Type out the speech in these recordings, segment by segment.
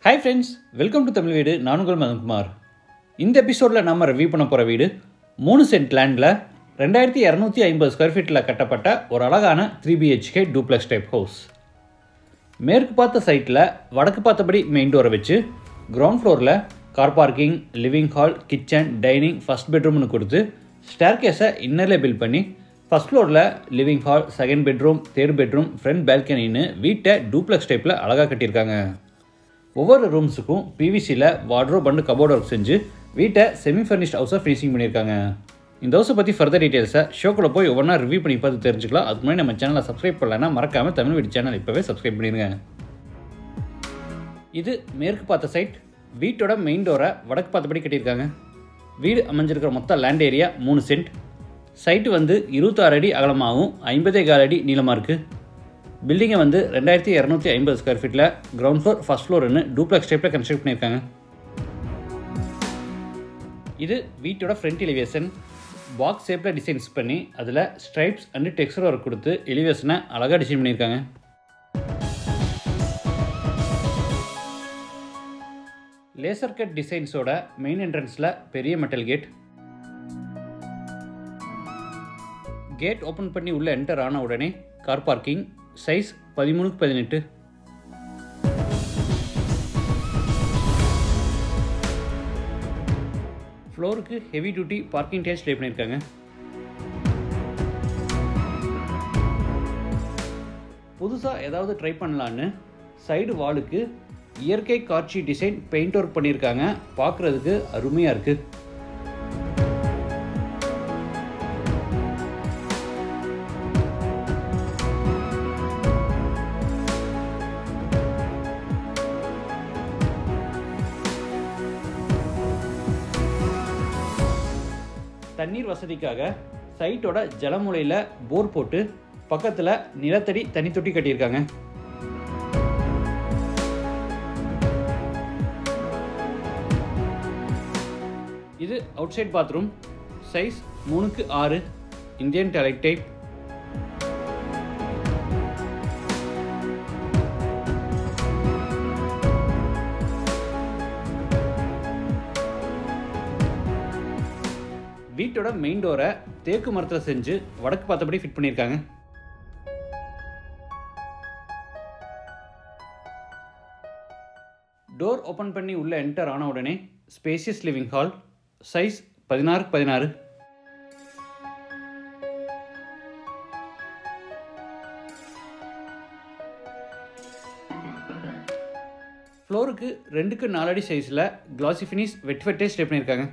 hi friends welcome to Tamil வீடு நான் உங்கள் மதன்குமார் இந்த எபிசோடில் நம்ம ரிவ்யூ பண்ண போகிற வீடு மூணு சென்ட் லேண்டில் ரெண்டாயிரத்தி இரநூத்தி ஐம்பது ஸ்கொயர் ஃபீட்டில் கட்டப்பட்ட ஒரு அழகான three BHK duplex type house மேற்கு பார்த்த சைட்டில் வடக்கு பார்த்தபடி மெயின் டோரை வச்சு கிரவுண்ட் ஃப்ளோரில் car parking living hall kitchen dining first பெட்ரூம்னு கொடுத்து ஸ்டேர்கேஸை இன்னரில் பில்ட் பண்ணி ஃபஸ்ட் ஃப்ளோரில் living hall second bedroom third bedroom front பால்கனின்னு வீட்டை டூப்ளெக்ஸ் டைப்பில் அழகாக கட்டியிருக்காங்க ஒவ்வொரு ரூம்ஸுக்கும் பிவிசியில் வார்ட்ரோப் அண்டு கபோர்ட் ஒர்க் செஞ்சு வீட்டை செமி ஃபர்னிஷ்ட் ஹவுஸாக ஃபினிஷிங் பண்ணியிருக்காங்க இந்த ஹவுஸை பற்றி ஃபர்தர் டீட்டெயில்ஸை ஷோக்குள்ள போய் ஒவ்வொன்றா ரிவ்யூ பண்ணி பார்த்து தெரிஞ்சுக்கலாம் அதுக்கு முன்னாடி நம்ம சேனலை சப்ஸ்கிரைப் பண்ணலன்னா மறக்காமல் தமிழ் வீடு சேனல் இப்போவே சப்ஸ்கிரைப் பண்ணிடுங்க இது மேற்கு பார்த்த சைட் வீட்டோட மெயின் டோரை வடக்கு பார்த்தபடி கட்டியிருக்காங்க வீடு அமைஞ்சிருக்கிற மொத்த லேண்ட் ஏரியா மூணு சென்ட் சைட்டு வந்து இருபத்தாறு அடி அகலமாகவும் ஐம்பதே கால் அடி நீளமாக இருக்குது பில்டிங்கை வந்து ரெண்டாயிரத்தி இரநூத்தி ஐம்பது ஸ்கொயர் ஃபீட்டில் கிரவுண்ட் ஃப்ளோர் ஃபஸ்ட் ஃப்ளோர்னு டூப்ளெக்ஸ் டைப்பில் கன்ஸ்ட்ரக்ட் பண்ணியிருக்காங்க இது வீட்டோட ஃப்ரண்ட் எலிவேஷன் பாக்ஸ் ஷேப்பில் டிசைன்ஸ் பண்ணி அதில் ஸ்ட்ரைப்ஸ் அண்டு டெக்ஸ்டர் ஒர்க் கொடுத்து எலிவேஷனை அழகாக டிசைன் பண்ணியிருக்காங்க லேசர் கட் டிசைன்ஸோட மெயின் என்ட்ரன்ஸில் பெரிய மெட்டல் கேட் கேட் ஓப்பன் பண்ணி உள்ளே என்டர் ஆன உடனே கார் பார்க்கிங் சைஸ் பதிமூணுக்கு பதினெட்டு ஃப்ளோருக்கு heavy duty parking tiles lay பண்ணியிருக்காங்க புதுசாக ஏதாவது ட்ரை பண்ணலான்னு சைடு வாலுக்கு இயற்கை காட்சி டிசைன் பெயிண்ட் ஒர்க் பண்ணியிருக்காங்க பார்க்குறதுக்கு அருமையாக இருக்குது தண்ணீர் வசதிக்காக சைட்டோட ஜலமுலையில் போர் போட்டு பக்கத்தில் நிலத்தடி தனி தொட்டி கட்டியிருக்காங்க இது அவுட் சைட் பாத்ரூம் சைஸ் மூணுக்கு ஆறு இந்தியன் டாய்லெட் டைப் வீட்டோட மெயின் டோரை தேக்கு மரத்தில் செஞ்சு வடக்கு பார்த்தபடி ஃபிட் பண்ணியிருக்காங்க டோர் ஓப்பன் பண்ணி உள்ளே என்டர் ஆன உடனே ஸ்பேசியஸ் லிவிங் ஹால் சைஸ் பதினாறு பதினாறு ஃப்ளோருக்கு ரெண்டுக்கு நாலடி சைஸில் கிளாசி ஃபினிஷ் வெட் வெட்டே ஸ்டே பண்ணியிருக்காங்க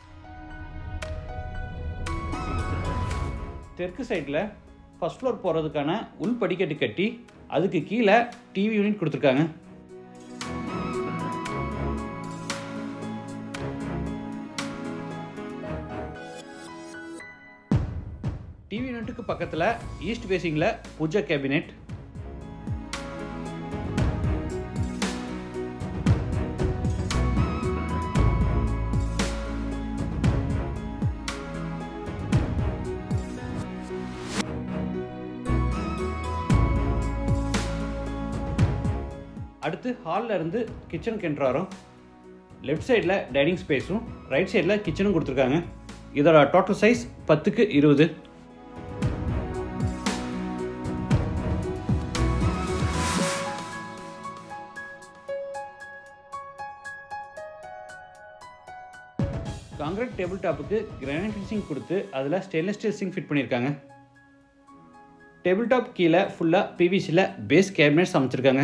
தெற்கு சைடில் ஃபஸ்ட் ஃப்ளோர் போகிறதுக்கான உள் படிக்கட்டு கட்டி அதுக்கு கீழே டிவி யூனிட் கொடுத்துருக்காங்க டிவி யூனிட்டுக்கு பக்கத்தில் ஈஸ்ட் ஃபேசிங்கில் பூஜா கேபினெட் அடுத்து ஹாலில் இருந்து கிச்சனுக்கு என்ட்ராரோம் லெஃப்ட் சைடில் டைனிங் ஸ்பேஸும் ரைட் சைடில் கிச்சனும் கொடுத்துருக்காங்க இதோட டோட்டல் சைஸ் பத்துக்கு இருபது காங்கிரீட் டேபிள் டாப்புக்கு கிரானைட் ஃபினிஷிங் கொடுத்து அதில் ஸ்டெயின்லெஸ் ஸ்டீல் சிங்க் ஃபிட் பண்ணியிருக்காங்க டேபிள் டாப் கீழே ஃபுல்லாக பிவிசியில் பேஸ் கேபினெட்ஸ் அமைச்சிருக்காங்க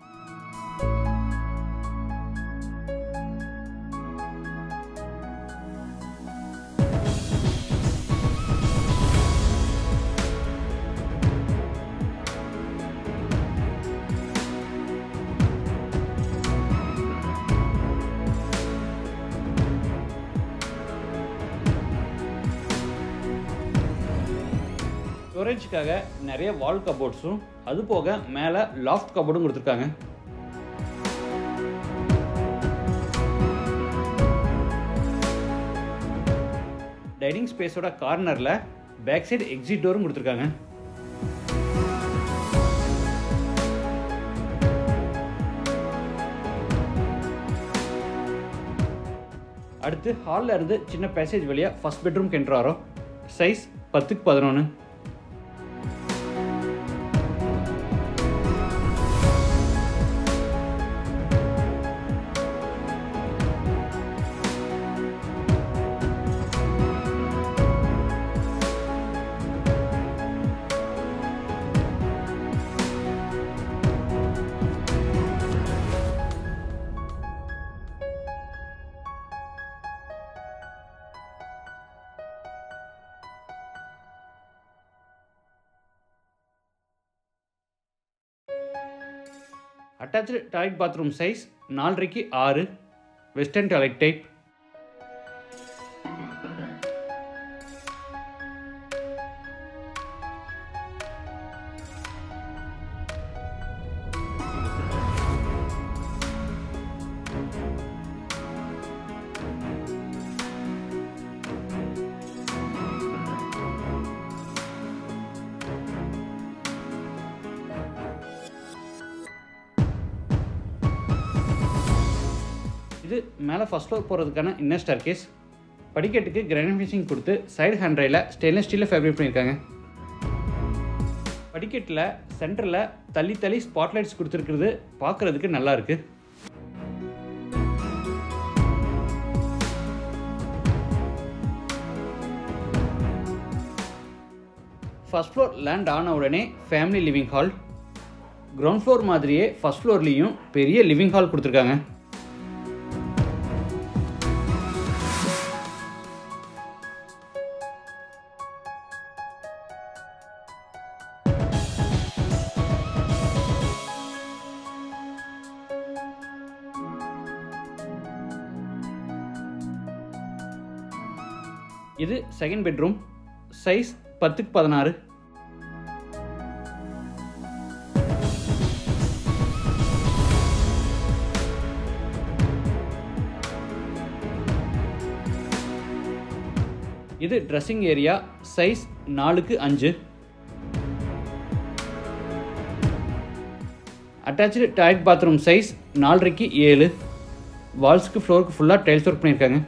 ஸ்டோரேஜ்க்காக நிறைய வால் கபோர்ட்ஸும் அது போக மேலே லாஃப்ட் கபோர்டும் கொடுத்துருக்காங்க டைனிங் ஸ்பேஸோட கார்னரில் பேக் சைடு எக்ஸிட் டோரும் கொடுத்துருக்காங்க அடுத்து ஹாலில் இருந்து சின்ன பேசேஜ் வழியாக ஃபஸ்ட் பெட்ரூம் கென்றாரோ சைஸ் பத்துக்கு பதினொன்று அட்டாச்சு டாய்லெட் பாத்ரூம் சைஸ் நாலரைக்கு ஆறு வெஸ்டர்ன் டாய்லெட் டைப் இது மேலே ஃபஸ்ட் ஃப்ளோர் போகிறதுக்கான இன்னர் ஸ்டார் கேஸ் படிக்கட்டுக்கு கிரானைட் ஃபினிஷிங் கொடுத்து சைடு ஹேண்ட்ரையில் ஸ்டெயின்லெஸ் ஸ்டீலில் ஃபேப்ரிக் பண்ணியிருக்காங்க படிக்கட்டில் சென்டரில் தள்ளி தள்ளி ஸ்பாட்லைட்ஸ் கொடுத்துருக்கிறது பார்க்குறதுக்கு நல்லா இருக்கு ஃபஸ்ட் ஃப்ளோர் லேண்ட் ஆன உடனே family living hall ground floor மாதிரியே ஃபஸ்ட் ஃப்ளோர்லேயும் பெரிய லிவிங் ஹால் கொடுத்துருக்காங்க இது செகண்ட் பெட்ரூம் சைஸ் பத்துக்கு பதினாறு இது ட்ரெஸ்ஸிங் ஏரியா சைஸ் நாலுக்கு அஞ்சு அட்டாச்சு டாய்லெட் பாத்ரூம் சைஸ் நாலரைக்கு ஏழு வால்ஸ்க்கு ஃப்ளோருக்கு ஃபுல்லாக டைல்ஸ் ஒர்க் பண்ணியிருக்காங்க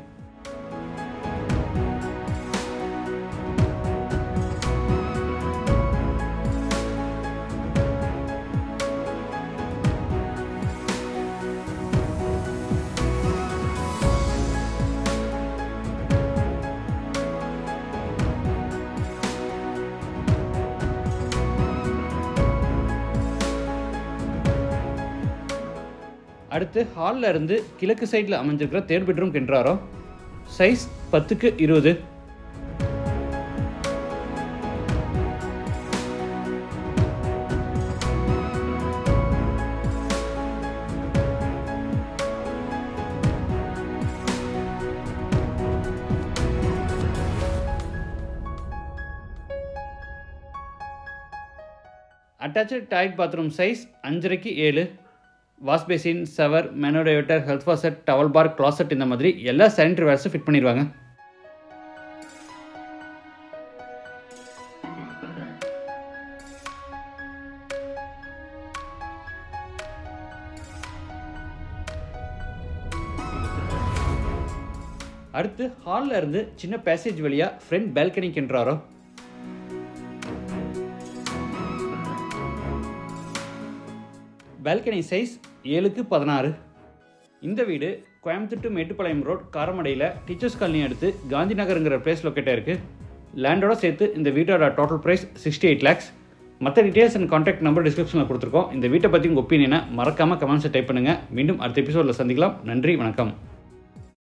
அடுத்து ஹாலில் இருந்து கிழக்கு சைடில் அமைஞ்சிருக்கிற தேர்ட் பெட்ரூம் கென்றாரோ சைஸ் பத்துக்கு இருபது அட்டாச்சு டாய்லெட் பாத்ரூம் சைஸ் அஞ்சரைக்கு ஏழு வாஷ் பேசின் சவர் மெனோடைவேட்டர் health washer towel bar closet இந்த மாதிரி எல்லா சானிட்டரி வேர்ஸும் ஃபிட் பண்ணிடுவாங்க அடுத்து ஹாலில் இருந்து சின்ன பேசேஜ் வழியாக ஃப்ரண்ட் பால்கனிக்கு என்றாரோ பால்கனி சைஸ் ஏழுக்கு பதினாறு இந்த வீடு கோயம்புத்தூர் டு மேட்டுப்பாளையம் ரோட் காரமடையில் டீச்சர்ஸ் காலனி அடுத்து காந்தி நகருங்கிற பிளேஸ் லொக்கேட்டாக இருக்குது லேண்டோட சேர்த்து இந்த வீட்டோட total price sixty eight lakhs மற்ற டீட்டெயில்ஸ் அண்ட் கான்டாக்ட் நம்பர் டிஸ்கிரிப்ஷனில் கொடுத்துருக்கோம் இந்த வீட்டை பற்றி உங்கள் ஒப்பீனியனை மறக்காமல் கமெண்ட்ஸை டைப் பண்ணுங்கள் மீண்டும் அடுத்த எபிசோடில் சந்திக்கலாம் நன்றி வணக்கம்